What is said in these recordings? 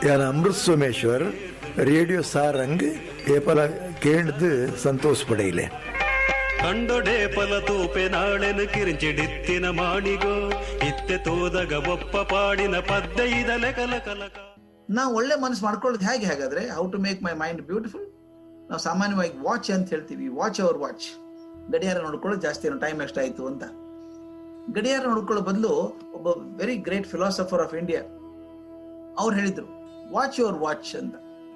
यान अमृत सोमेश्वर रेडियो सारंग ಏಪಲ ಕೇಳ್ದು ಸಂತೋಷ ಪಡೆಯಲೆ ಕಂಡೊಡೆ ಪಲ ತೂಪೆ ನಾಳೆನು ಕಿರಿಂಚಿಡಿತ್ತಿನ ಮಾಣಿಗೋ ಇತ್ತೆ ತೋದಗ ಒಪ್ಪ ಪಾಡಿನ ಪದ್ಯ ಇದಲೆ ಕಲ ಕಲಕ ನಾವು ಒಳ್ಳೆ ಮನಸ್ಸು ಮಾಡ್ಕೊಳ್ಳೋದು ಹೇಗೆ ಹಾಗಾದ್ರೆ how to make my mind beautiful ನಾವು ಸಾಮಾನ್ಯವಾಗಿ ವಾಚ್ ಅಂತ ಹೇಳ್ತೀವಿ ವಾಚ್ ಅವರ್ ವಾಚ್ ಗಡಿಯಾರ ನೋಡ್ಕೊಳ್ಳೋದು ಜಾಸ್ತಿ ಏನೋ ಟೈಮ್ ಎಷ್ಟಾಯ್ತು ಅಂತ ಗಡಿಯಾರ ನೋಡ್ಕೊಳ್ಳೋ ಬದಲು ಒಬ್ಬ very great philosopher of India ಅವ್ರು ಹೇಳಿದ್ರು ವಾಚ್ ಯುವರ್ ವಾಚ್ ಅಂತ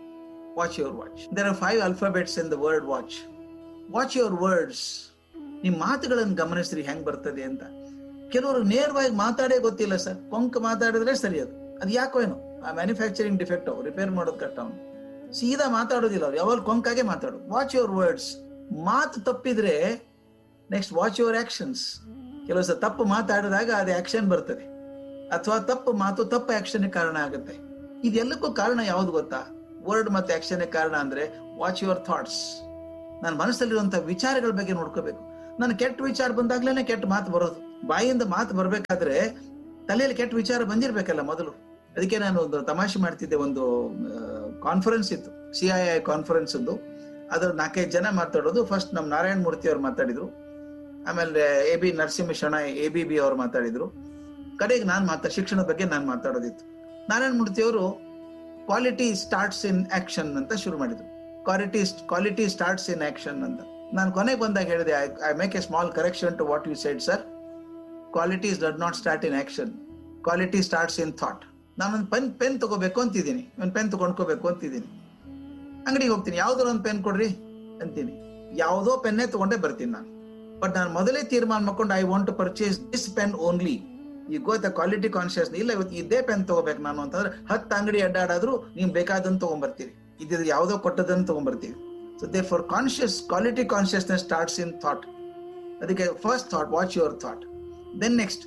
watch your watch there are five alphabets in the word watch watch your words ನಿಮ್ ಮಾತುಗಳನ್ನು ಗಮನಿಸ್ರಿ ಹೆಂಗ್ ಬರ್ತದೆ ಅಂತ ಕೆಲವರು ನೇರವಾಗಿ ಮಾತಾಡೇ ಗೊತ್ತಿಲ್ಲ ಸರ್ ಕೊಂಕ ಮಾತಾಡಿದ್ರೆ ಸರಿ ಅದು ಅದು ಯಾಕೋ ಏನೋ ಆ ಮ್ಯಾನುಫ್ಯಾಕ್ಚರಿಂಗ್ ಡಿಫೆಕ್ಟ್ ಅವು ರಿಪೇರ್ ಮಾಡೋದು ಕಷ್ಟ ಅವನು ಸೀದಾ ಮಾತಾಡೋದಿಲ್ಲ ಅವ್ರು ಯಾವಾಗ ಕೊಂಕಾಗೆ ಮಾತಾಡು ವಾಚ್ ಯುವರ್ ವರ್ಡ್ಸ್ ಮಾತು ತಪ್ಪಿದ್ರೆ ನೆಕ್ಸ್ಟ್ ವಾಚ್ ಯುವರ್ ಆಕ್ಷನ್ಸ್ ಕೆಲವು ಸಲ ತಪ್ಪು ಮಾತಾಡಿದಾಗ ಅದು ಆಕ್ಷನ್ ಬರ್ತದೆ ಅಥವಾ ತಪ್ಪು ಮಾತು ತಪ್ಪು ಆಕ್ಷನ್ ಕಾರಣ ಆಗುತ್ತೆ ಇದೆಲ್ಲಕ್ಕೂ ಕಾರಣ ಯಾವ್ದು ಗೊತ್ತಾ ವರ್ಡ್ ಮತ್ತೆ ಆಕ್ಷನ್ ಕಾರಣ ಅಂದ್ರೆ ವಾಚ್ ಯುವರ್ ಥಾಟ್ಸ್ ನನ್ನ ಮನಸ್ಸಲ್ಲಿರುವಂತಹ ವಿಚಾರಗಳ ಬಗ್ಗೆ ನೋಡ್ಕೋಬೇಕು ನನ್ನ ಕೆಟ್ಟ ವಿಚಾರ ಬಂದಾಗ್ಲೇನೆ ಕೆಟ್ಟ ಮಾತು ಬರೋದು ಬಾಯಿಯಿಂದ ಮಾತು ಬರ್ಬೇಕಾದ್ರೆ ತಲೆಯಲ್ಲಿ ಕೆಟ್ಟ ವಿಚಾರ ಬಂದಿರ್ಬೇಕಲ್ಲ ಮೊದಲು ಅದಕ್ಕೆ ನಾನು ಒಂದು ತಮಾಷೆ ಮಾಡ್ತಿದ್ದೆ ಒಂದು ಕಾನ್ಫರೆನ್ಸ್ ಇತ್ತು ಸಿ ಐ ಐ ಕಾನ್ಫರೆನ್ಸ್ ಒಂದು ಅದ್ರ ನಾಲ್ಕೈದು ಜನ ಮಾತಾಡೋದು ಫಸ್ಟ್ ನಮ್ ನಾರಾಯಣ ಮೂರ್ತಿ ಅವ್ರು ಮಾತಾಡಿದ್ರು ಆಮೇಲೆ ಎ ಬಿ ನರಸಿಂಹ ಶಣ ಎ ಬಿ ಬಿ ಅವ್ರು ಮಾತಾಡಿದ್ರು ಕಡೆಗೆ ನಾನು ಮಾತಾ ಶಿಕ್ಷಣದ ಬಗ್ಗೆ ನಾನು ಮಾತಾಡೋದಿತ್ತು ನಾರಾಯಣ ಮೂರ್ತಿ ಅವರು ಕ್ವಾಲಿಟಿ ಸ್ಟಾರ್ಟ್ಸ್ ಇನ್ ಆಕ್ಷನ್ ಅಂತ ಶುರು ಮಾಡಿದ್ರು quality quality starts in action ಅಂತ ನಾನು ಕೊನೆಗೆ ಬಂದಾಗ ಹೇಳಿದೆ I make a small correction to what you said sir qualities did not start in action quality starts in thought ನಾನೊಂದು ಪೆನ್ ಪೆನ್ ತಗೋಬೇಕು ಅಂತಿದ್ದೀನಿ ಒಂದು ಪೆನ್ ತಗೊಂಡ್ಕೋಬೇಕು ಅಂತಿದ್ದೀನಿ ಅಂಗಡಿಗೆ ಹೋಗ್ತೀನಿ ಯಾವ್ದಾರ ಒಂದು ಪೆನ್ ಕೊಡ್ರಿ ಅಂತೀನಿ ಯಾವುದೋ ಪೆನ್ನೇ ತಗೊಂಡೇ ಬರ್ತೀನಿ ನಾನು ಬಟ್ ನಾನು ಮೊದಲೇ ತೀರ್ಮಾನ ಮಾಡ್ಕೊಂಡು I want to purchase this pen only ಈಗ ಗೊತ್ತಾ ಕ್ವಾಲಿಟಿ ಕಾನ್ಶಿಯಸ್ ಇಲ್ಲ ಇವತ್ತು ಇದೇ ಪೆನ್ ತಗೋಬೇಕು ನಾನು ಅಂತಂದ್ರೆ ಹತ್ತು ಅಂಗಡಿ ಅಡ್ಡಾಡಾದ್ರೂ ನೀವು ಬೇಕಾದಂತ ತಗೊಂಡ್ಬರ್ತೀರಿ ಇದ್ದಿದ್ದು ಯಾವುದೋ ಕೊಟ್ಟದನ್ನ ತಗೊಂಡ್ಬರ್ತೀವಿ so therefore conscious quality consciousness starts in thought ಅದಕ್ಕೆ first thought watch your thought then next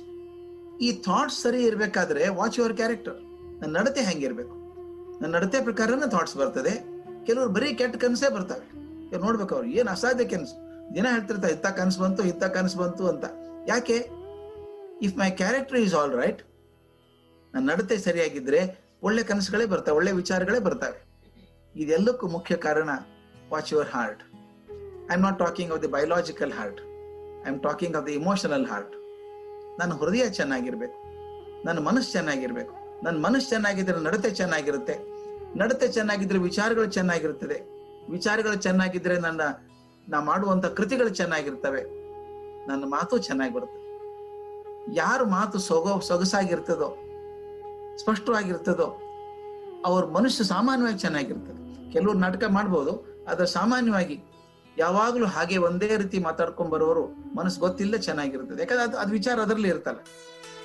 ಈ ಥಾಟ್ಸ್ ಸರಿ ಇರ್ಬೇಕಾದ್ರೆ ವಾಚ್ ಯುವರ್ ಕ್ಯಾರೆಕ್ಟರ್ ನನ್ನ ನಡತೆ ಹೆಂಗಿರ್ಬೇಕು ನನ್ನ ನಡತೆ ಪ್ರಕಾರನೇ ಥಾಟ್ಸ್ ಬರ್ತದೆ ಕೆಲವರು ಬರೀ ಕೆಟ್ಟ ಕನಸೇ ಬರ್ತವೆ ಇವ್ರು ನೋಡ್ಬೇಕು ಅವ್ರು ಏನ್ ಅಸಾಧ್ಯ ಕನಸು ದಿನ ಹೇಳ್ತಿರ್ತಾರೆ ಇತ್ತ ಕನಸು ಬಂತು ಇತ್ತ ಕನಸು ಬಂತು ಅಂತ ಯಾಕೆ if my character is all right ನನ್ನ ನಡತೆ ಸರಿಯಾಗಿದ್ರೆ ಒಳ್ಳೆ ಕನಸುಗಳೇ ಬರ್ತವೆ ಒಳ್ಳೆ ವಿಚಾರಗಳೇ ಬರ್ತವೆ ಇದೆಲ್ಲಕ್ಕೂ ಮುಖ್ಯ ಕಾರಣ watch your heart I am not talking of the biological heart I am talking of the emotional heart ನನ್ನ ಹೃದಯ ಚೆನ್ನಾಗಿರ್ಬೇಕು ನನ್ನ ಮನಸ್ಸು ಚೆನ್ನಾಗಿರ್ಬೇಕು ನನ್ನ ಮನಸ್ಸು ಚೆನ್ನಾಗಿದ್ರೆ ನಡತೆ ಚೆನ್ನಾಗಿರುತ್ತೆ ನಡತೆ ಚೆನ್ನಾಗಿದ್ರೆ ವಿಚಾರಗಳು ಚೆನ್ನಾಗಿರುತ್ತದೆ ವಿಚಾರಗಳು ಚೆನ್ನಾಗಿದ್ರೆ ನನ್ನ ನಾ ಮಾಡುವಂತ ಕೃತಿಗಳು ಚೆನ್ನಾಗಿರ್ತವೆ ನನ್ನ ಮಾತು ಚೆನ್ನಾಗಿ ಬರುತ್ತೆ ಯಾರ ಮಾತು ಸೊಗೋ ಸೊಗಸಾಗಿರ್ತದೋ ಸ್ಪಷ್ಟವಾಗಿರ್ತದೋ ಅವ್ರ ಮನುಷ್ಯ ಸಾಮಾನ್ಯವಾಗಿ ಚೆನ್ನಾಗಿರ್ತದೆ ಕೆಲವರು ನಾಟಕ ಮಾಡ್ಬೋದು ಆದ್ರೆ ಸಾಮಾನ್ಯವಾಗಿ ಯಾವಾಗ್ಲೂ ಹಾಗೆ ಒಂದೇ ರೀತಿ ಮಾತಾಡ್ಕೊಂಡ್ ಬರೋರು ಮನಸ್ಸು ಗೊತ್ತಿಲ್ಲ ಚೆನ್ನಾಗಿರ್ತದೆ ಯಾಕಂದ್ರೆ ಅದು ಅದು ವಿಚಾರ ಅದರಲ್ಲಿ ಇರ್ತಲ್ಲ